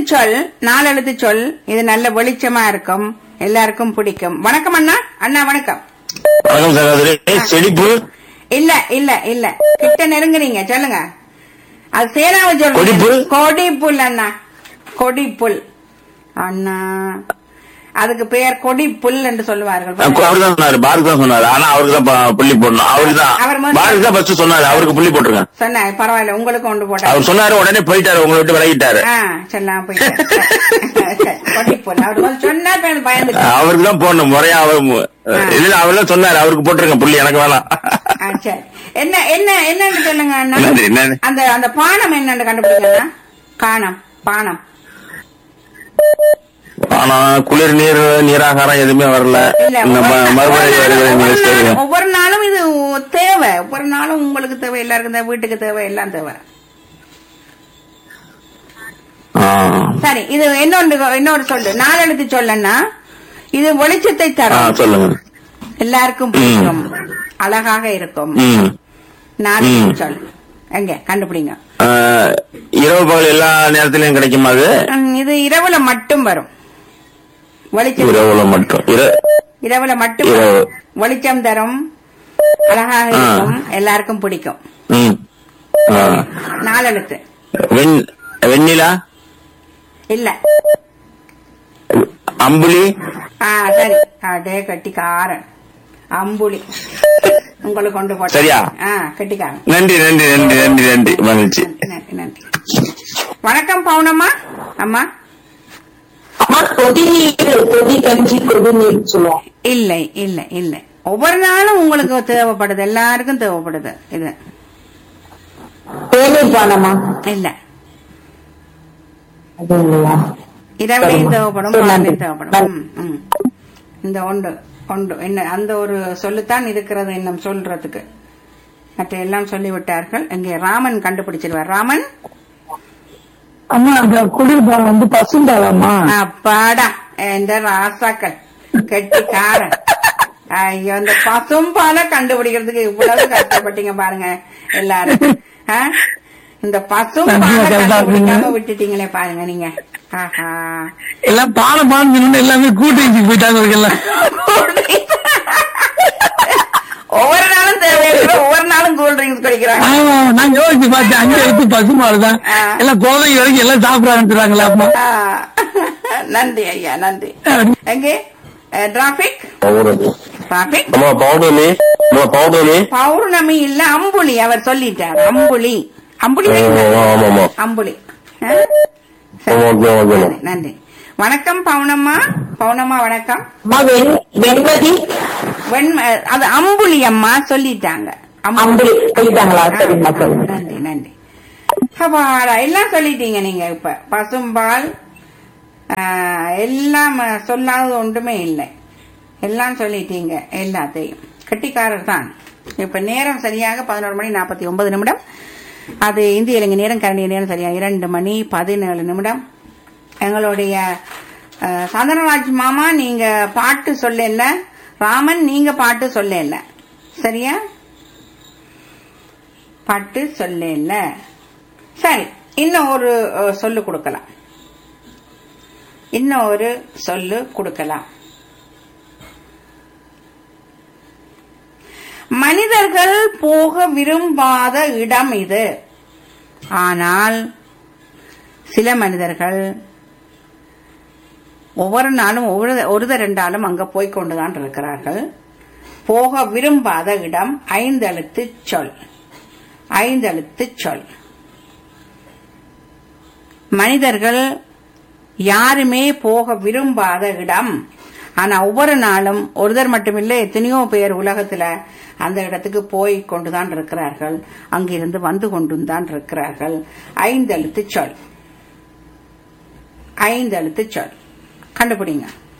சொல் நாலு எழுத்து சொல் இது நல்ல வெளிச்சமா இருக்கும் எல்லாருக்கும் பிடிக்கும் வணக்கம் அண்ணா அண்ணா வணக்கம் வணக்கம் சகோதரி செழிப்பு இல்ல இல்ல இல்ல கிட்ட நெருங்குறீங்க சொல்லுங்க அது சேனாவை சொல்லுங்க கொடிப்புல்? கொடிப்புல் அண்ணா கொடிப்புல் அண்ணா அதுக்கு பெயர் கொடிப்புல் என்று சொல்லுவார்கள் அவர் தான் சொன்னாரு பாரதி தான் சொன்னாரு ஆனா அவருக்கு தான் ப- புள்ளி போடணும் அவருக்கு அவர் தான் முதல்ல- பாரதி தான் ஃபர்ஸ்ட் சொன்னாரு அவருக்கு புள்ளி போட்டுருங்க சொன்ன பரவாயில்ல உங்களுக்கு கொண்டு போட்டா அவர் சொன்னாரு உடனே போயிட்டாரு உங்களை விட்டு விலகிட்டாரு ஆ சொல்லாம் போயிட்டு கொடிப்புல் அவர் முதல்ல சொன்னா இப்ப எனக்கு பயந்துட்டு அவருக்கு தான் போடணும் முறையா அவர் மு- இல்ல அவர் தான் சொன்னாரு அவருக்கு போட்டுருங்க புள்ளி எனக்கு வேணாம் ஆ, சரி என்ன என்ன என்னன்னு சொல்லுங்க அண்ணா என்னது, என்னது? அந்த அந்த பானம் என்னன்னு கண்டுபிடிக்கணும் காணம் பானம் ஆனா குளிர் நீர் நீராகாரம் எதுவுமே வரல இல்ல இந்த ஒவ்வொரு ம- நா- மறுபடியும் ஒவ்வொரு வருகிற நாளும் நியூஸ் ஒவ்வொரு தெரியும். நாளும் ஒவ்வொரு நாளும் இது தேவை ஒவ்வொரு நாளும் உங்களுக்கு தேவை எல்லாருக்கும் தேவை வீட்டுக்கு தேவை எல்லாம் தேவை ஆ. சரி இது இன்னொன்று இன்னொரு சொல்லு நாலு எழுத்து சொல்லன்னா இது வெளிச்சத்தை ஆ, தரும் சொல்லுங்க எல்லாருக்கும் பிடிக்கும் அழகாக இருக்கும் ம் நாலு ம். எழுத்து சொல் எங்க கண்டுபிடிங்க ஆ, இரவு பகல் எல்லா நேரத்திலயும் கிடைக்குமா அது ம், இது இரவுல மட்டும் வரும் வெளிச்சம் இரவுல மட்டும் இர- இரவுல மட்டும் இரவு. வரும். வெளிச்சம் தரும் அழகாக ஆ. இருக்கும் எல்லாருக்கும் பிடிக்கும் ம் ஆ. நாலு எழுத்து வெண் வெண்ணிலா இல்ல அம்புலி ஆ சரி அடே கட்டிக்காரன் அம்புலி உங்களுக்கு கொண்டு போட்டேன் சரியா? ஆ கட்டிக்காரன் நன்றி நன்றி நன்றி நன்றி நன்றி மகிழ்ச்சி நன்றி நன்றி நன்றி வணக்கம் பவுனம்மா அம்மா அம்மா கொதி நீர் கொதி கஞ்சி கொதி நீர் சொல்லுவோம் இல்லை இல்லை இல்லை ஒவ்வொரு நாளும் உங்களுக்கு தேவைப்படுது எல்லாருக்கும் தேவைப்படுது இது தேநீர் பானமா இல்ல அது இல்லையா இரவிலையும் சரிம்மா. தேவைப்படும் சரி, பகலையும் நன்றி. தேவைப்படும் ம், ம். இந்த ஒன்று ஒன்று என்ன அந்த ஒரு சொல்லுத்தான் இருக்கிறது இன்னும் சொல்றதுக்கு மற்ற எல்லாம் சொல்லிவிட்டார்கள் இங்கே ராமன் கண்டுபிடிச்சிருவார் ராமன் அம்மா அந்த குளிர்பானம் வந்து பசுந்தாளம்மா அப்பாடா இந்த ராசாக்கள் கெட்டிக்காரன் ஐயோ இந்த பசும்பால கண்டுபிடிக்கிறதுக்கு இவ்வளவு கஷ்டப்பட்டீங்க பாருங்க எல்லாரும் ஆ? இந்த பசும்பால நன்றியா, கரெக்டா கண்டுபிடிக்காம இருக்கீங்க. விட்டுட்டீங்களே பாருங்க நீங்க ஆஹா எல்லாம் பானம் பானம் எல்லாமே கூட்டி போயிட்டாங்க எல்லாம் ஒவ்வொரு நாளும் தேவையான ஒவ்வொரு நாளும் கூல் ட்ரிங்க்ஸ் குடிக்கிறாங்க ஆமா நான் யோசிச்சு பார்த்தேன் அஞ்சு எடுத்து பசுமாள் தான் ஆ. எல்லாம் குழந்தைங்க வரைக்கும் எல்லாம் சாப்பிட ஆரம்பிச்சுறாங்களா அம்மா ஆ. நன்றி ஐயா நன்றி எங்கே டிராபிக் பௌர்ணமி டிராபிக் அம்மா பௌர்ணமி அம்மா பௌர்ணமி பௌர்ணமி இல்ல அம்புலி அவர் சொல்லிட்டார் அம்புலி அம்புலி ஆ, தெரியுமா? ஆமா, ஆமா. அம்புலி ஆ? ஆமா, ஓகே, ஓகே. நன்றி, நன்றி வணக்கம் பவுனம்மா பவுனம்மா வணக்கம் அம்மா வெண்- வெண்மதி வெண்ம அது அம்புலி அம்மா சொல்லிட்டாங்க அம்புலி போயிட்டாங்களா சரிம்மா சரிம்மா நன்றி நன்றி அப்பாடா எல்லாம் சொல்லிட்டீங்க நீங்க இப்ப பசும்பால் ஆ, எல்லாம் சொல்லாதது ஒன்றுமே இல்லை எல்லாம் சொல்லிட்டீங்க எல்லாத்தையும் கட்டிக்காரர் தான் இப்ப நேரம் சரியாக பதினோரு மணி நாற்பத்தி ஒன்பது நிமிடம் அது இந்திய இலங்கை நேரம் கரண்டிய நேரம் சரியா இரண்டு மணி பதினேழு நிமிடம் எங்களுடைய ஆ, சந்தனராஜ் மாமா நீங்க பாட்டு சொல்லல ராமன் நீங்க பாட்டு சொல்லல சரியா பாட்டு சொல்லல சரி இன்னும் ஒரு அஹ், சொல்லு கொடுக்கலாம் இன்னும் ஒரு சொல்லு கொடுக்கலாம் மனிதர்கள் போக விரும்பாத இடம் இது ஆனால் சில மனிதர்கள் ஒவ்வொரு நாளும் ஒரு ஒரு ரெண்டாலும் அங்க போய்க் கொண்டுதான் இருக்கிறார்கள் போக விரும்பாத இடம் ஐந்தெழுத்து சொல் ஐந்தெழுத்து சொல் மனிதர்கள் யாருமே போக விரும்பாத இடம் ஆனா ஒவ்வொரு நாளும் ஒருத்தர் மட்டுமில்லை எத்தனையோ பேர் உலகத்துல அந்த இடத்துக்கு போய் கொண்டுதான் இருக்கிறார்கள் அங்கிருந்து வந்து கொண்டும் தான் இருக்கிறார்கள் ஐந்தெழுத்து சொல் ஐந்தெழுத்து சொல் கண்டுபிடிங்க